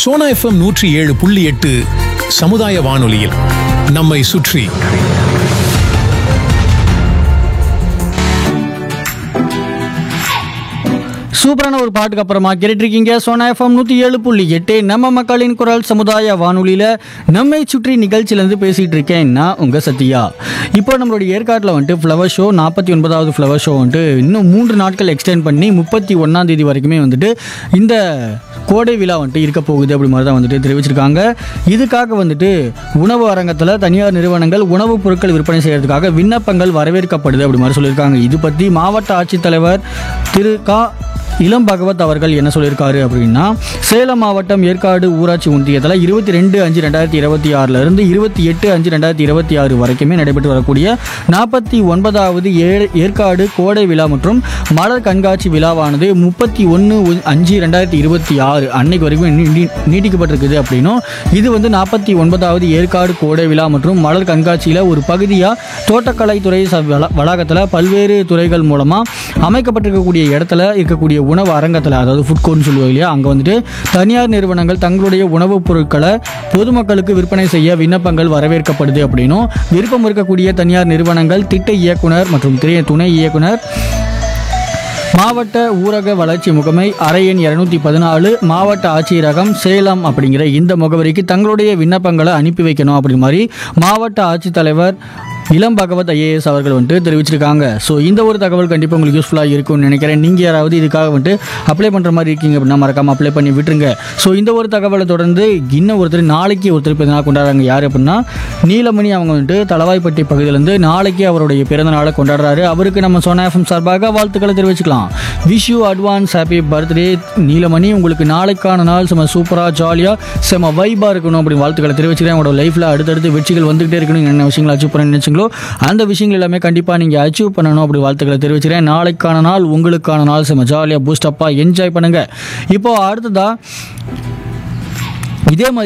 Sona FM நூற்றி ஏழு புள்ளி எட்டு சமுதாய வானொலியில் நம்மை சுற்றி சூப்பரான ஒரு பாட்டுக்கு அப்புறமா கேட்டுருக்கீங்க சோனா எஃப்எம் நூற்றி ஏழு புள்ளி எட்டு நம்ம மக்களின் குரல் சமுதாய வானொலியில் நம்மை சுற்றி நிகழ்ச்சியிலேருந்து பேசிகிட்டு இருக்கேன் நான் உங்கள் சத்யா இப்போ நம்மளுடைய ஏற்காட்டில் வந்துட்டு ஃப்ளவர் ஷோ நாற்பத்தி ஒன்பதாவது ஃப்ளவர் ஷோ வந்துட்டு இன்னும் மூன்று நாட்கள் எக்ஸ்டெண்ட் பண்ணி முப்பத்தி ஒன்றாம் தேதி வரைக்குமே வந்துட்டு இந்த கோடை விழா வந்துட்டு இருக்க போகுது அப்படி மாதிரி தான் வந்துட்டு தெரிவிச்சிருக்காங்க இதுக்காக வந்துட்டு உணவு அரங்கத்தில் தனியார் நிறுவனங்கள் உணவுப் பொருட்கள் விற்பனை செய்யறதுக்காக விண்ணப்பங்கள் வரவேற்கப்படுது அப்படி மாதிரி சொல்லியிருக்காங்க இது பற்றி மாவட்ட ஆட்சித்தலைவர் திரு கா இளம் பகவத் அவர்கள் என்ன சொல்லியிருக்காரு அப்படின்னா சேலம் மாவட்டம் ஏற்காடு ஊராட்சி ஒன்றியத்தில் இருபத்தி ரெண்டு அஞ்சு ரெண்டாயிரத்தி இருபத்தி ஆறிலிருந்து இருபத்தி எட்டு அஞ்சு ரெண்டாயிரத்தி இருபத்தி ஆறு வரைக்குமே நடைபெற்று வரக்கூடிய நாற்பத்தி ஒன்பதாவது ஏ ஏற்காடு கோடை விழா மற்றும் மலர் கண்காட்சி விழாவானது முப்பத்தி ஒன்று அஞ்சு ரெண்டாயிரத்தி இருபத்தி ஆறு அன்னைக்கு வரைக்கும் நீ- நீ- நீட்டிக்கப்பட்டிருக்குது அப்படின்னும் இது வந்து நாற்பத்தி ஒன்பதாவது ஏற்காடு கோடை விழா மற்றும் மலர் கண்காட்சியில் ஒரு பகுதியாக தோட்டக்கலைத்துறை ச- வள- வளாகத்தில் பல்வேறு துறைகள் மூலமாக அமைக்கப்பட்டிருக்கக்கூடிய இடத்துல இருக்கக்கூடிய உணவு அரங்கத்தில் அதாவது ஃபுட் கோர்ட்னு சொல்லுவாங்க இல்லையா அங்கே வந்துட்டு தனியார் நிறுவனங்கள் தங்களுடைய உணவுப் பொருட்களை பொதுமக்களுக்கு விற்பனை செய்ய விண்ணப்பங்கள் வரவேற்கப்படுது அப்படின்னும் விருப்பம் இருக்கக்கூடிய தனியார் நிறுவனங்கள் திட்ட இயக்குனர் மற்றும் திரை- துணை இயக்குனர் மாவட்ட ஊரக வளர்ச்சி முகமை அறை எண் இரநூத்தி பதினாலு மாவட்ட ஆட்சியரகம் சேலம் அப்படிங்கிற இந்த முகவரிக்கு தங்களுடைய விண்ணப்பங்களை அனுப்பி வைக்கணும் அப்படி மாதிரி மாவட்ட ஆட்சித்தலைவர் இளம் பகவத் ஐஏஎஸ் அவர்கள் வந்துட்டு தெரிவிச்சிருக்காங்க ஸோ இந்த ஒரு தகவல் கண்டிப்பாக உங்களுக்கு யூஸ்ஃபுல்லாக இருக்கும்னு நினைக்கிறேன் நீங்கள் யாராவது இதுக்காக வந்துட்டு அப்ளை பண்ணுற மாதிரி இருக்கீங்க அப்படின்னா மறக்காமல் அப்ளை பண்ணி விட்டுருங்க ஸோ இந்த ஒரு தகவலை தொடர்ந்து இன்னும் ஒருத்தர் நாளைக்கு ஒருத்தர் பிறந்த நாள் கொண்டாடுறாங்க யார் அப்படின்னா நீலமணி அவங்க வந்துட்டு தளவாய்ப்பட்டி பகுதியிலேருந்து நாளைக்கு அவருடைய பிறந்த நாளை கொண்டாடுறாரு அவருக்கு நம்ம சோனா எஃப்எம் சார்பாக வாழ்த்துக்களை தெரிவிச்சுக்கலாம் wish you advance happy birthday Neelamani உங்களுக்கு நாளைக்கான நாள் செம சூப்பராக ஜாலியாக செம வைபாக இருக்கணும் அப்படின்னு வாழ்த்துக்களை தெரிவிச்சுக்கிறேன் உங்களோட லைஃப்பில் அடுத்தடுத்து வெற்றிகள் வந்துகிட்டே இருக்கணும் என்ன விஷயங்களை அச்சீவ் பண்ண நினைச்சீங்களோ அந்த விஷயங்கள் எல்லாமே கண்டிப்பாக நீங்கள் அச்சீவ் பண்ணணும் அப்படி வாழ்த்துக்களை தெரிவிச்சுக்கிறேன் நாளைக்கான நாள் உங்களுக்கான நாள் செம ஜாலியாக பூஸ்டப்பாக என்ஜாய் பண்ணுங்கள் இப்போ அடுத்ததா இதே மாதிரி